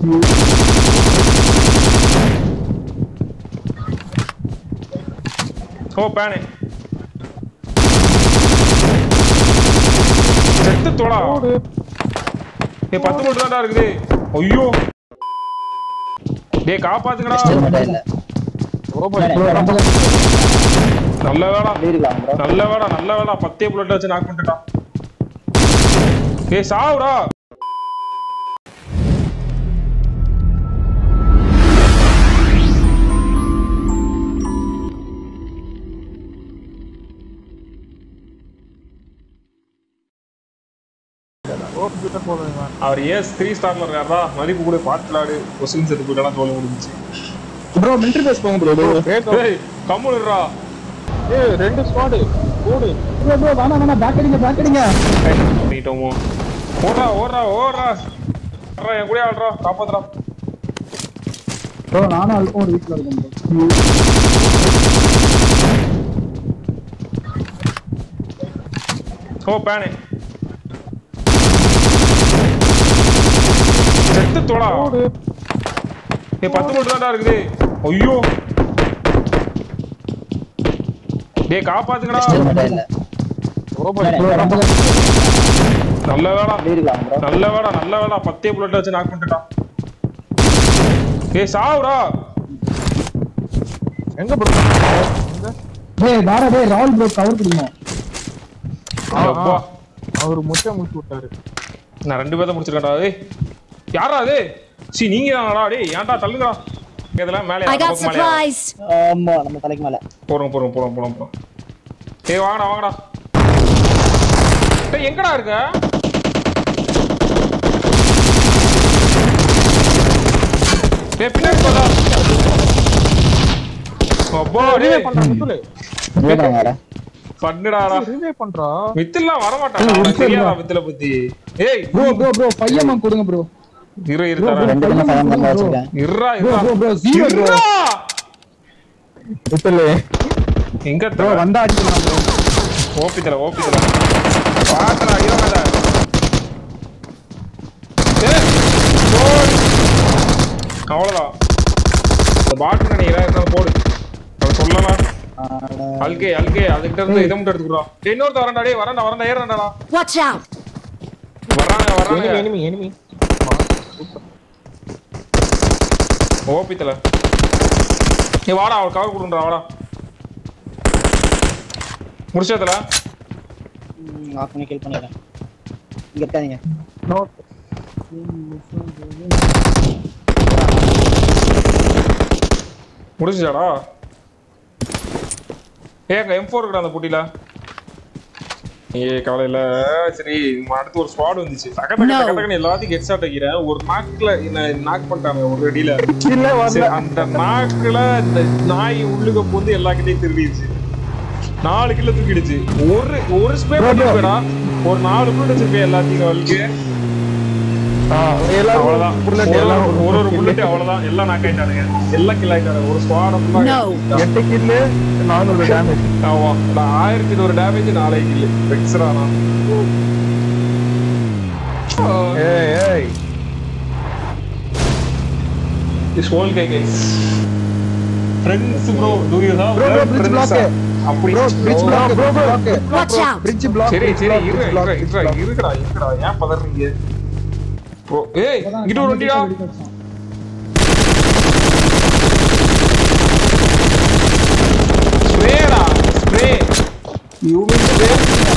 ஓ fan செத்து தோடா ஏ பத்து மட்டும் தான்டா இருக்குது ஐயோ டேய் காப்பாத்துங்கடா மட்டும் இல்ல நல்ல வேடா இருக்கலாம் ப்ரோ நல்ல வேடா நல்ல வேடா பத்தே புல்லட் வச்சு நாக் பண்ணிட்டா ஏய் சாவுடா அவர் ஏஸ் த்ரீ ஸ்டார்ல இருக்காரா மதிப்பு கூட பார்த்துலாடு கொஸ்டின் செத்து போயிட்டாலும் தோல்வி முடிஞ்சிச்சு ப்ரோ மிலிட்டரி பேஸ் போங்க ப்ரோ ஏய் கம்முனுடா ஏய் ரெண்டு ஸ்குவாட் ஓடு ப்ரோ ப்ரோ வேணா வேணா பேக் அடிங்க பேக் அடிங்க பண்ணிட்டோமோ ஓடுறா ஓடுறா ஓடுறா வர்றா என் கூட ஆடுறா காப்பாத்துறா ப்ரோ நானும் அல்பம் ஒரு வீட்ல இருக்கேன் ப்ரோ ஓ பேனு செத்து தோடா ஏ பத்து மட்டும் தான்டா இருக்குது ஐயோ டேய் காப்பாத்துங்கடா மட்டும் இல்ல ப்ரோ ப்ரோ நல்ல வேடா இருக்கலாம் ப்ரோ நல்ல வேடா நல்ல வேடா பத்தே புல்லட் வச்சு நாக் பண்ணிட்டா ஏய் சாவுடா எங்க ப்ரோ டேய் வாடா டேய் ராகுல் ப்ரோ கவர் கொடுங்க அப்பா அவர் முட்டை முடிச்சு விட்டாரு நான் ரெண்டு பேர்த்த முடிச்சிருக்கேன்டா டேய் யாரா அது சி நீங்க தானடா டேய் ஏன்டா தள்ளுங்கடா இதெல்லாம் மேலே I got பக்கம் மேலே supplies. ஆமா நம்ம தலைக்கு மேல போறோம் போறோம் போறோம் போறோம் போறோம் ஏய் வாங்கடா வாங்கடா டேய் எங்கடா இருக்க டேய் பின்னாடி போடா அப்பா ரிவே டேய் பண்றா முத்துலு இதுதான் வேற பண்ணுடாடா ரிவே பண்றா வித்துலாம் வர மாட்டான் தெரியாதா வித்துல பத்தி ஏய் ப்ரோ ப்ரோ ப்ரோ பையன் கொடுங்க ப்ரோ இரு இரு தரேன் ரெண்டு பேரும் ஃபைவ் தான் வச்சிருக்கேன் இருடா ப்ரோ இருடா ப்ரோ ப்ரோ ஜீரோ ப்ரோ இருடா முத்துலு எங்க ப்ரோ தர வந்தா அடிக்கலாம் ப்ரோ ஓபித்தல ஓபித்தல பாத்தடா இருங்கடா ஏய் போடு அவ்வளவுதான் இந்த பாட்டு நினைக்கிறேன் இருந்தாலும் போடு அவன் சொல்லலாம் அல்கே அல்கே அதுகிட்ட இருந்து இதை மட்டும் எடுத்துக்கிறோம் டேய் இன்னொருத்த வரண்டா டேய் வரண்டா வரண்டா ஏறண்டாடா Watch out. வர்றாங்க வர்றாங்க எனிமி எனிமி ஓபித்தல நீ வாடா அவள் கவர் கொடுன்றா வாடா முடிச்சதுல ஆஃப் பண்ணி கில் பண்ணிடுறேன் இங்க இருக்காதீங்க நோ முடிஞ்சுச்சாடா ஏங்க எம் ஃபோர் இருக்கா அந்த போட்டியில ஏ கவலை இல்ல சரி நம்ம அடுத்து ஒரு ஸ்குவாட் வந்துச்சு டக டக No. டக டகன்னு எல்லாத்தையும் கெட் ஷாட் வைக்கிறேன் ஒரு நாக்குல என்ன நாக் பண்ணிட்டாங்க ஒரு அடியில இல்ல சரி, வரல அந்த நாக்குல இந்த நாய் உள்ளுக போந்து எல்லாக்கிட்டையும் திருடிடுச்சு நாலு கிலோ தூக்கிடுச்சு ஒரு ஒரு ஸ்ப்ரே பண்ணிருப்பேடா ஒரு நாலு புல்லட் வச்சிருப்பேன் எல்லாத்தையும் வலிக்கு எல்லாரும் அவ்வளவுதான் bullet ஒரு எல்லாம் ஒரு- ஒரு ஒரு புல்லட் அவ்வளவுதான் எல்லாம் நாக் ஆயிட்டானுங்க எல்லாம் கில் ஆயிட்டானுங்க ஒரு ஸ்குவாட் No. எட்டு கில்லு நானூறு டேமேஜ் ஆமா நான் ஆயிரத்தி ஒரு டேமேஜ் நாளை கில்லு வெக்ஸரா நான் ஏய் ஏய் is whole guy guys friends bro do you have Bro, bro, bridge block. அப்படி bro bridge Oh. Block bro bro Watch out. Bridge block சரி சரி இரு இரு இரு இருக்குடா இருக்குடா ஏன் பதறீங்க ப்ரோ ஏய் இங்கிட்ட ஒரு வண்டிடா ஸ்ப்ரேடா ஸ்ப்ரே யூ மீன் ஸ்ப்ரே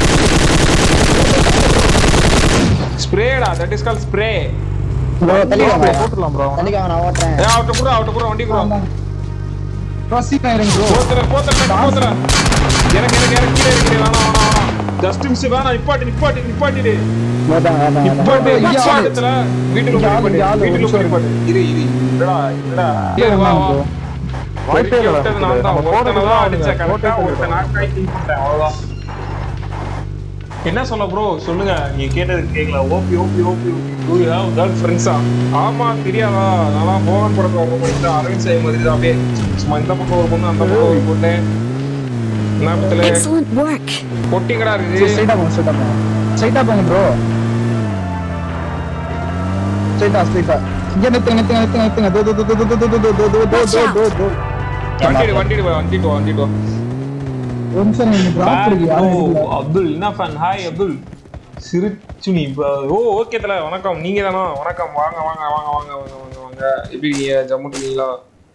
ஸ்ப்ரேடா that is call spray bro தள்ளிங்க போட்டுடலாம் ப்ரோ தள்ளிங்க நான் ஓட்டுறேன் ஏ அவட்ட கூட அவட்ட கூட வண்டி கூட ப்ரோ சீக்கிரம் இருங்க ப்ரோ போத்தல போத்தல போத்தல எனக்கு எனக்கு எனக்கு கீழே இருக்கிறேன் வேணாம் வேணாம் வேணாம் ஜஸ்ட் மிஸ் வேணாம் நிப்பாட்டி நிப்பாட்டி நிப்பாட்டிடு வேண்டாம் வேண்டாம் நிப்பாட்டு இங்க ஆளு. நிப்பாட்டத்துல வீட்டுல இங்க ஆளு, நிப்பாட்டு இங்க ஆளு, வீட்டுல ஒரு நிப்பாட்டு இரு இரு இருடா இருடா இரு வா வா வாய்ப்பே ஒருத்தன் இல்லடா. விட்டது நான் தான் நம்ம ஒருத்தனை போடுறது தான் தான் அடிச்சேன் அவனுங்க. கரெக்டா போட்டே ஒருத்தன் knock ஆகி kill பண்ணிட்டேன் அவ்வளவுதான் என்ன சொல்ல ப்ரோ சொல்லுங்க நீங்க கேட்டது கேட்கல OP OP OP do you have girl ஃப்ரெண்ட்ஸா ஆமா தெரியாதா நான் மோகன் படத்துல ஒரு பொண்ணு அரவிந்த் சாய் மாதிரி தான் அப்படியே சும்மா இந்த பக்கம் ஒரு பொண்ணு அந்த பக்கம் ஒரு பொண்ணு ஞாபகத்துல Excellent work. பொட்டிங்கடா சரி இருக்குது ஸ்ட்ரைட்டா போங்க ஸ்ட்ரைட்டா போங்க ஸ்ட்ரைட்டா போங்க ப்ரோ ஸ்ட்ரைட்டா ஸ்ட்ரைட்டா இங்க நிறுத்துங்க நிறுத்துங்க நிறுத்துங்க நிறுத்துங்க தோ தோ தோ தோ தோ தோ தோ தோ தோ தோ தோ தோ வண்டிடு வண்டிடு வா வண்டிட்டு வா வண்டிட்டு வா ஒரு நிமிஷம் நீங்க டிராப் இருக்கு யாரும் ஓ, எடுக்கல. அப்துல் என்ன ஃபேன் ஹாய் அப்துல் சிரிச்சுனி ப- ஓ ஓகே தல வணக்கம் நீங்க தானா வணக்கம் வாங்க வாங்க வாங்க வாங்க வாங்க வாங்க வாங்க எப்படி இருக்கீங்க ஜம்மு இருக்கீங்களா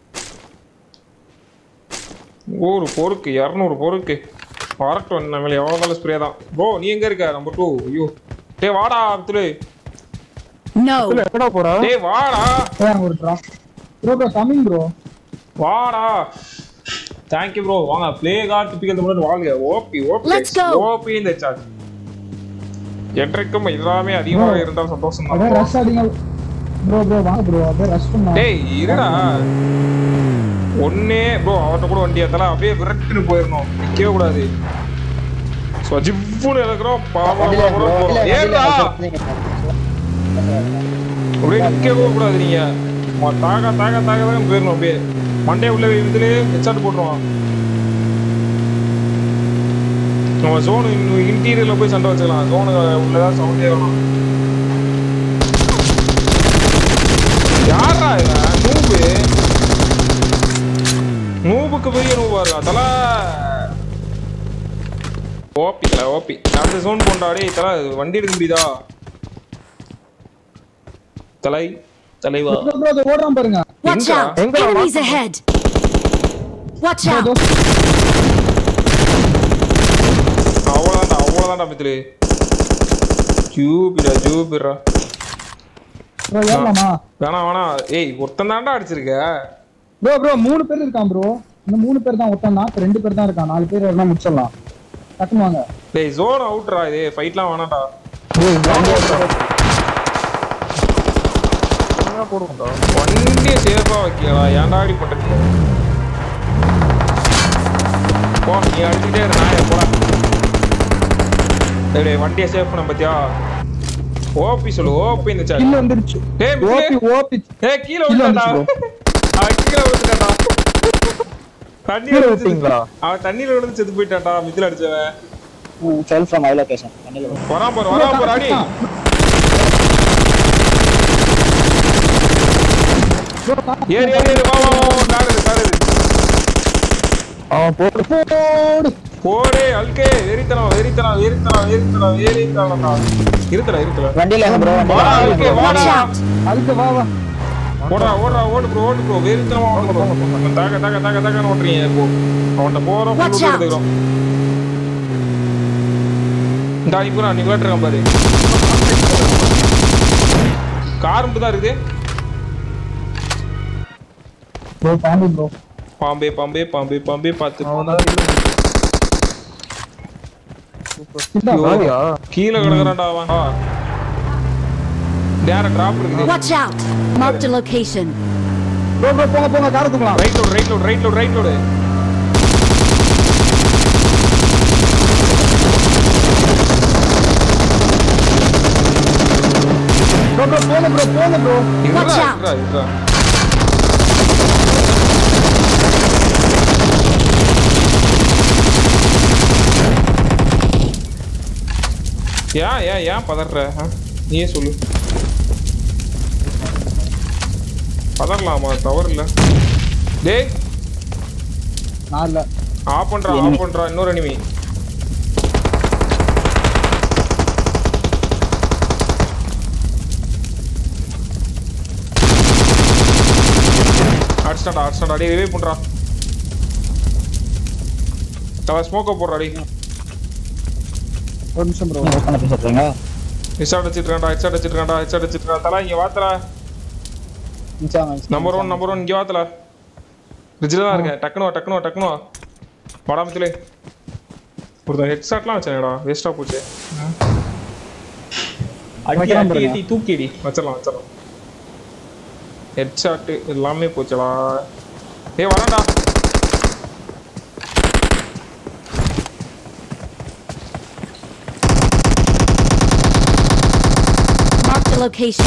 ஒரு பொறுக்கு இரநூறு பொறுக்கு வரட்டும் நம்ம மேலே எவ்வளோ நாள் ஸ்ப்ரே தான் ப்ரோ நீ எங்க இருக்க நம்பர் டூ ஐயோ டேய் வாடா அப்துல் No. இல்ல, எங்கடா போறா டேய் வாடா ஏய், அங்க ஒரு drop bro bro coming bro வாடா தேங்க்யூ ப்ரோ வாங்க ப்ளே கார்டு டிப்பிக்கல் முன்னாடி வாங்க OP OP Let's go. OP இந்த சார்ஜ் என்றைக்கும் எல்லாமே அதிகமாக இருந்தால் சந்தோஷம் அப்படியே தான் ரஷ் அடிங்க ப்ரோ ப்ரோ வாங்க ப்ரோ அப்படியே ரஷ் பண்ணா டேய் இருடா ஒன்னே ப்ரோ அவர்கிட்ட கூட வண்டி ஏத்தலாம் அப்படியே விரட்டுன்னு போயிடணும் நிக்கவே கூடாது ஸோ ஜிப்புன்னு இருக்கிறோம் பாவம் ஏறா அப்படியே நிக்கவே கூடாது நீங்க சும்மா தாக தாக தாக தான் போயிடணும் அப்படியே மண்டே உள்ள இதுலயே ஹெச்ஆர் போட்டுருவான் நம்ம ஜோனு இன்டீரியர்ல போய் சண்டை வச்சுக்கலாம் ஜோனு உள்ளதான் சவுண்டே வேணும் யாரா இவன் நூபு நூபுக்கு பெரிய நூபா இருக்கா தல ஓபி தல ஓபி அடுத்த ஜோன் போண்டாடி தல வண்டி எடுக்க முடியுதா தலை தலைவா ப்ரோ ப்ரோ அது ஓடுறான் பாருங்க Watch Enga? out. Enga? Enemies ahead. Watch bro, out. இதோ. அவ்வளோதான்டா அவ்வளோதான்டா மித்திலு ஜூபிடா ஜூபிடா ப்ரோ ஏறலாமா வேணாம் வேணாம் ஏய் ஒருத்தன் தான்டா அடிச்சிருக்க ப்ரோ ப்ரோ மூணு பேர் இருக்கான் ப்ரோ இந்த மூணு பேர் தான் ஒருத்தன் தான் இப்ப ரெண்டு பேர் தான் இருக்கான் நாலு பேர் இருந்தா முடிச்சிடலாம் டக்குனு வாங்க டேய் ஜோன் அவுட்ரா இது ஃபைட்லாம் வேணாம்டா என்ன போடுவோம்டா வண்டியை சேஃபா வைக்கலா ஏன்டா இப்படி பண்றது போ நீ அடிச்சுட்டே இரு நாயை போடா டேய் டேய், வண்டியை சேஃப் பண்ண பத்தியா ஓபி சொல்லு ஓபி இந்த சார் கில் வந்துருச்சு டேய் ஓபி மிஸ்லே ஓபி ஏய் கீழ கீழ விழுந்தாடா வந்துச்சு அவன் கீழ விழுந்துட்டாடா தண்ணியில கீழ விழுந்து விட்டீங்களா? அவன் தண்ணியில விழுந்து செத்து போயிட்டான்டா மிதில அடிச்சவன் செல் ஃப்ரம் ஐ லொகேஷன் கண்ணில வரான் பாரு வரான் பாரு அடி ஏறி ஏறி ஏறி வா வா வா வா, கார் இது கார் இது அவன் போட்டு போடு போடே அல்கே வெறித்தனம் வெறித்தனம் வெறித்தனம் வெறித்தனம் வெறித்தனம்டா இருத்தல இருத்தல வண்டியில ப்ரோ வாடா அல்கே Watch வாடா out. அதுக்கு வா வா ஓடா ஓடா ஓடு ப்ரோ ஓடு ப்ரோ வெறித்தனமா ஓடு ப்ரோ தாக்க தாக்க தாக்க தாக்க ஓட்டுறீங்க இப்போ அவன்கிட்ட போறோம் Watch ஃபுல் out. எடுத்துக்கிறோம் இந்த இப்போ நான் நிகழ்ட்டு இருக்கேன் பாரு கார் மட்டும் தான் இருக்குது ப்ரோ பாம்பு ப்ரோ பாம்பே பாம்பே பாம்பே பாம்பே பார்த்து காலியா கீழே கிடக்குறான்டா அவன் ஆ. நேரா டிராப் இருக்குது Watch out. Marked a location. ப்ரோ ப்ரோ போங்க போங்க கார தூக்கலாம் right load right load right load right load bro bro போங்க ப்ரோ போங்க ப்ரோ Watch இருடா out. இருடா இருடா ஏன் ஏன் ஏன் பதற ஆ? நீயே சொல்லு பதறலாமா தவறு இல்ல டேய் நான் இல்ல ஆஃப் பண்றா ஆஃப் பண்றா இன்னொரு அனிமி அடிச்சிட்டாடா அடிச்சிட்டாடா டேய் ரிவைவ் பண்றா தவ ஸ்மோக்க போடுறா டேய் ஒரு நிமிஷம் ப்ரோ பண்ண பேசுறீங்க ஹெட்ஷாட் அடிச்சிட்டு ஹெட்ஷாட் அடிச்சிட்டு ஹெட்ஷாட் அடிச்சிட்டு தலா இங்க வாத்தலா நம்பர் ஒன் நம்பர் ஒன் இங்க வாத்தலா ரிஜில தான் இருக்கேன் டக்குனு வா டக்குனு வா டக்குனு வா படாமத்திலே ஒருத்தன் ஹெட்ஷாட்லாம் வச்சானேடா வேஸ்டா போச்சு அடி வைக்கலாம் அடி பாருங்க. அடி தூக்கிடி வச்சிடலாம் வச்சிடலாம் ஹெட்ஷாட் எல்லாமே போச்சுடா ஏய் வரேன்டா Marked a location.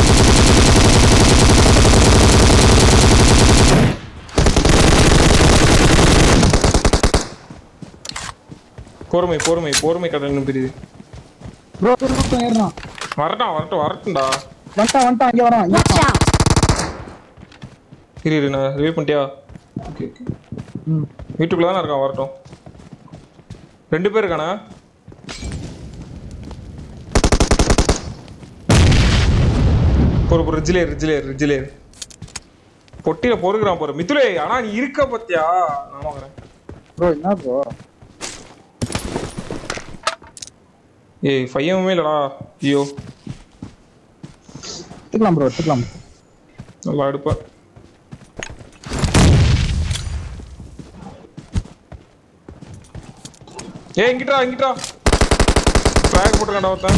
பொறுமை பொறுமை பொறுமை கடல்னு பிரியுது ப்ரோ ஒரு நிமிஷம் ஏறலாம் வரட்டும் வரட்டும் வரட்டும்டா வந்துட்டான் வந்துட்டான் இங்க வரான் இங்க Watch out. இரு இரு நான் ரிவே பண்ணிட்டியா ஓகே ஓகே ம் வீட்டுக்குள்ள தானே இருக்கான் வரட்டும் ரெண்டு பேர் இருக்கானா பொறு பொறு ரிஜிலே ரிஜிலே ரிஜிலே பொட்டியில பொறுக்கிறான் போற மித்துலே ஆனா நீ இருக்க பத்தியா நானும் வரேன் ப்ரோ என்ன ப்ரோ ஏய் பையனுமே இல்லடா ஐயோ எடுத்துக்கலாம் ப்ரோ எடுத்துக்கலாம் நல்லா எடுப்ப ஏய் இங்கிட்டா இங்கிட்டா ஃபிளாக் போட்டுருக்கான்டா ஒருத்தன்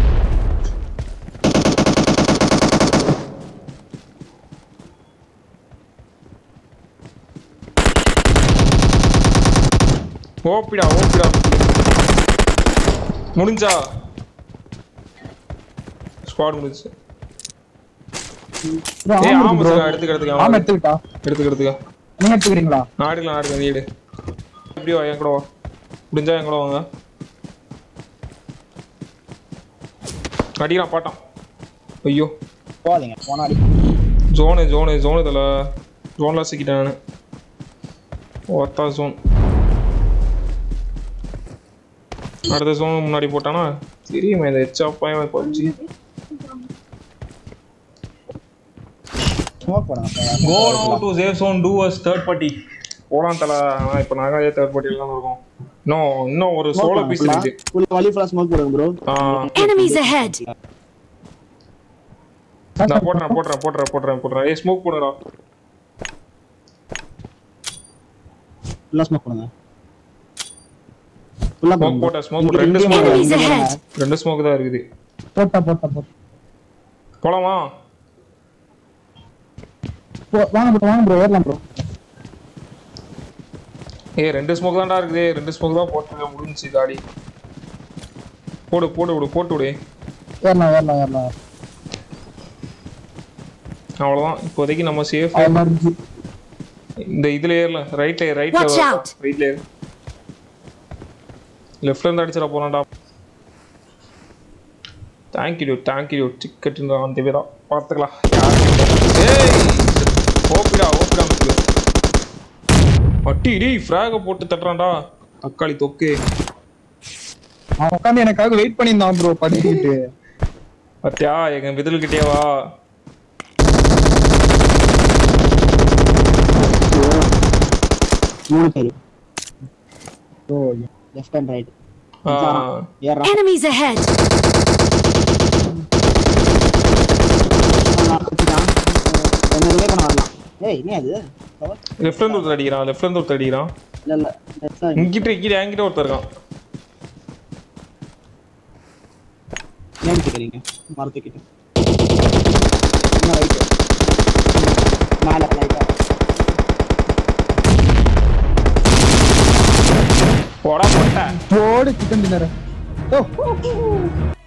ஓப்பிடா ஓப்பிடா முடிஞ்சா ஸ்குவாட் முடிஞ்சு ப்ரோ ஏய் ஆமா ஆமா ப்ரோ சார் எடுத்துக்க எடுத்துக்க ஆமா எடுத்துக்கிட்டா எடுத்துக்க எடுத்துக்க நீங்க எடுத்துக்கிறீங்களா நாடுக்கலாம் நாடுக்க வீடு எப்படி வா என் கூட வா முடிஞ்சா என் கூட வாங்க அடிக்கிறான் பாட்டான் ஐயோ போகாதீங்க போனா அடி ஜோனு ஜோனு ஜோனு இதில் ஜோனில் சிக்கிட்டேன் நான் ஒத்தா ஜோன் அடுத்த ஜோன் முன்னாடி போட்டானா தெரியுமா இந்த ஹெச் ஆஃப் பையன் பப்ஜி ஸ்மோக் போடுங்க go no to safe zone to us third party போலாம் தல ஆனால் இப்போ நாங்களே தேர்ட் பார்ட்டியில் தான் இருக்கோம் இன்னும் இன்னும் ஒரு சோலோ பீஸ் இருக்கு உள்ள வலி ஃபுல்லா ஸ்மோக் போடுங்க ப்ரோ ஆ Enemies ahead! நான் போடுறேன் போடுறேன் போடுறேன் போடுறேன் போடுறேன் ஏய் ஸ்மோக் போடுறா ஃபுல்லா ஸ்மோக் போடுங்க ஃபுல்லா ஸ்மோக் போட்ட ஸ்மோக் ரெண்டு ஸ்மோக் Enemies ahead! ரெண்டு ஸ்மோக் தான் இருக்குது போட்டா போட்டா போட்டா போலாமா போ- வாங்க ப்ரோ வாங்க ப்ரோ ஏறலாம் ப்ரோ ஏய் ரெண்டு ஸ்மோக் தான்டா இருக்குது ரெண்டு ஸ்மோக் தான் போட்டு முடிஞ்சுச்சு காடி போடு போட்டு விடு போட்டு விடு ஏறலாம் ஏறலாம் ஏறலாம் அவ்வளவுதான் இப்போதைக்கு நம்ம சேஃப் அது மாதிரி இருந்துச்சு. இந்த இதுல ஏறல ரைட்ல ரைட்ல Watch out. ரைட்ல ஏறு லெஃப்ட்ல இருந்து அடிச்சிட போறான்டா தேங்க்யூ டியூ தேங்க்யூ டியூ டிக்கெட் அந்த பேரா பார்த்துக்கலாம் ஏய் ஓப்பிடா ஓப்பிடா முத்து அட்டி டேய் ஃப்ராக போட்டு தட்டுறான்டா தக்காளி தொக்கு அவன் உட்காந்து எனக்காக வெயிட் பண்ணியிருந்தான் ப்ரோ படிச்சுக்கிட்டு பத்தியா எங்க விதல்கிட்டே வா மூணு பேர் ப்ரோ லெஃப்ட் அண்ட் ரைட் ஆ, ஏறா Enemies ahead! என்ன ரிலே பண்ண வரலாம் ஏய் என்ன அது லெஃப்ட்ல இருந்து ஒருத்தர் அடிக்கிறான் லெஃப்ட்ல இருந்து ஒருத்தர் அடிக்கிறான் இல்ல இல்ல left side. இங்கிட்ட இங்கிட்ட என்கிட்ட ஒருத்தர் இருக்கான் ஏன் கேக்குறீங்க மரத்துக்கிட்ட இன்னும் ரைட் மேல லைட்டா போடா போட்டேன் போடு சிக்கன் டின்னர் ஓ